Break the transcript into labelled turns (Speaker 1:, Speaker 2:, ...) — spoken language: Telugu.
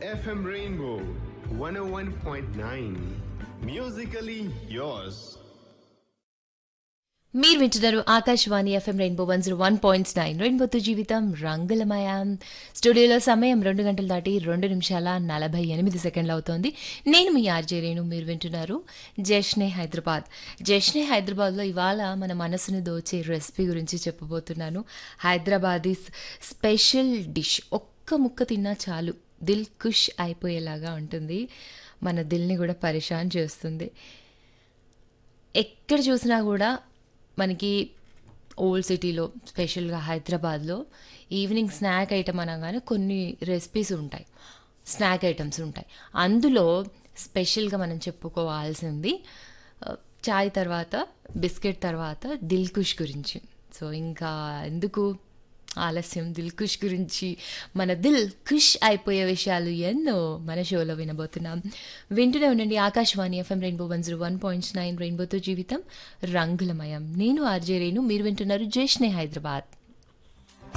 Speaker 1: FM Rainbow 101.9. Musically yours.
Speaker 2: మీరు వింటున్నారు Akashvani FM rainbow one zero one point nine రెయిన్బోతో జీవితం రంగులమయం స్టూడియోలో సమయం రెండు గంటలు దాటి రెండు నిమిషాల నలభై ఎనిమిది సెకండ్లు అవుతోంది నేను మీ ఆర్జే రేణు మీరు వింటున్నారు జష్నే హైదరాబాద్ జష్నే హైదరాబాద్లో ఇవాళ మన మనసును దోచే రెసిపీ గురించి చెప్పబోతున్నాను హైదరాబాదీ స్పెషల్ డిష్ ఒక్క ముక్క తిన్నా చాలు దిల్ కుష్ అయిపోయేలాగా ఉంటుంది మన దిల్ని కూడా పరిశాన్ చేస్తుంది ఎక్కడ చూసినా కూడా మనకి ఓల్డ్ సిటీలో స్పెషల్గా హైదరాబాద్లో ఈవినింగ్ స్నాక్ ఐటమ్ అనగానే కొన్ని రెసిపీస్ ఉంటాయి స్నాక్ ఐటమ్స్ ఉంటాయి అందులో స్పెషల్గా మనం చెప్పుకోవాల్సింది ఆ, చాయ్ తర్వాత బిస్కెట్ తర్వాత దిల్ కుష్ గురించి సో ఇంకా ఎందుకు ఆలస్యం దిల్ కుష్ గురించి మన దిల్ ఖుష్ అయిపోయే విషయాలు ఎన్నో మన షోలో వినబోతున్నాం వింటూనే ఉండండి Akashvani FM rainbow one zero one point nine రెయిన్బోతో జీవితం రంగులమయం నేను ఆర్జే రేణు మీరు వింటున్నారు జేష్నే హైదరాబాద్